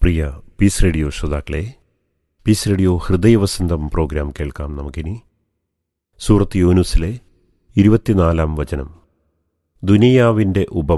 പ്രിയ Peace Radio ശ്രോതാക്കളെ Peace Radio ഹൃദയവസന്തം programme കേൾക്കാം നമുക്കിനി സൂറത്ത് യൂനുസിലെ ഇരുപത്തിനാലാം വചനം ദുനിയാവിൻ്റെ ഉപമ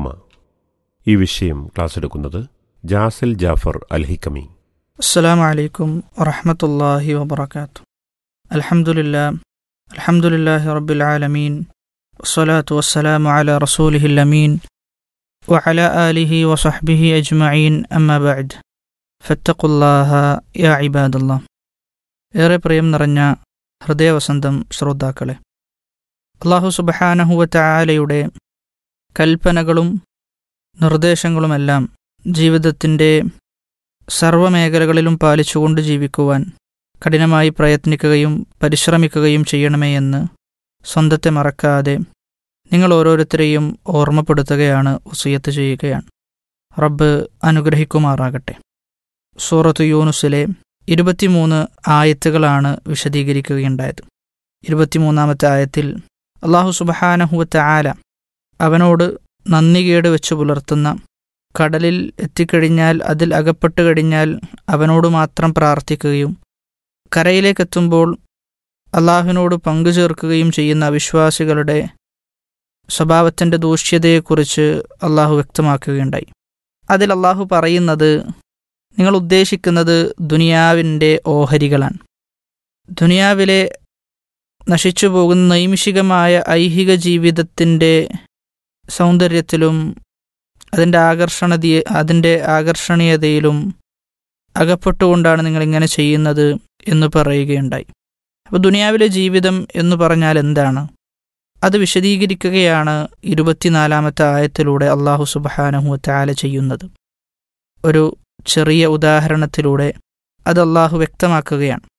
ഈ വിഷയം ക്ലാസ് എടുക്കുന്നത് ജാസൽ ജാഫർ അൽഹിക്കമി السلام عليكم ورحمة الله وبركاته الحمد لله الحمد لله رب العالمين والصلاة والسلام على رسوله الأمين وعلى آله وصحبه أجمعين أما بعد فاتقوا الله يا عباد الله ഏറെ പ്രിയം നിറഞ്ഞ ഹൃദയവസന്തം ശ്രോതാക്കളെ അള്ളാഹു സുബഹാനഹുവറ്റായാലയുടെ കൽപ്പനകളും നിർദ്ദേശങ്ങളുമെല്ലാം ജീവിതത്തിൻ്റെ സർവ്വമേഖലകളിലും പാലിച്ചുകൊണ്ട് ജീവിക്കുവാൻ കഠിനമായി പ്രയത്നിക്കുകയും പരിശ്രമിക്കുകയും ചെയ്യണമേ എന്ന് സ്വന്തത്തെ മറക്കാതെ നിങ്ങൾ ഓരോരുത്തരെയും ഓർമ്മപ്പെടുത്തുകയാണ് ഉസിയത്ത് ചെയ്യുകയാണ് റബ്ബ് അനുഗ്രഹിക്കുമാറാകട്ടെ സൂറത്ത് യൂനുസിലെ ഇരുപത്തിമൂന്ന് ആയത്തുകളാണ് വിശദീകരിക്കുകയുണ്ടായത് ഇരുപത്തിമൂന്നാമത്തെ ആയത്തിൽ അള്ളാഹു സുബഹാനഹുവത്ത ആല അവനോട് നന്ദികേട് വെച്ച് പുലർത്തുന്ന കടലിൽ എത്തിക്കഴിഞ്ഞാൽ അതിൽ അകപ്പെട്ട് കഴിഞ്ഞാൽ അവനോട് മാത്രം പ്രാർത്ഥിക്കുകയും കരയിലേക്കെത്തുമ്പോൾ അള്ളാഹുവിനോട് പങ്കു ചേർക്കുകയും ചെയ്യുന്ന അവിശ്വാസികളുടെ സ്വഭാവത്തിൻ്റെ ദൂഷ്യതയെക്കുറിച്ച് അള്ളാഹു വ്യക്തമാക്കുകയുണ്ടായി അതിൽ അള്ളാഹു പറയുന്നത് നിങ്ങൾ ഉദ്ദേശിക്കുന്നത് ദുനിയാവിൻ്റെ ഓഹരികളാണ് ദുനിയാവിലെ നശിച്ചു പോകുന്ന നൈമിഷികമായ ഐഹിക ജീവിതത്തിൻ്റെ സൗന്ദര്യത്തിലും അതിൻ്റെ ആകർഷണതീയ അതിൻ്റെ ആകർഷണീയതയിലും അകപ്പെട്ടുകൊണ്ടാണ് നിങ്ങൾ ഇങ്ങനെ ചെയ്യുന്നത് എന്ന് പറയുകയുണ്ടായി അപ്പോൾ ദുനിയാവിലെ ജീവിതം എന്ന് പറഞ്ഞാൽ എന്താണ് അത് വിശദീകരിക്കുകയാണ് ഇരുപത്തിനാലാമത്തെ ആയത്തിലൂടെ അള്ളാഹു സുബഹാനഹു താല ചെയ്യുന്നത് ഒരു ചെറിയ ഉദാഹരണത്തിലൂടെ അത് അള്ളാഹു വ്യക്തമാക്കുകയാണ്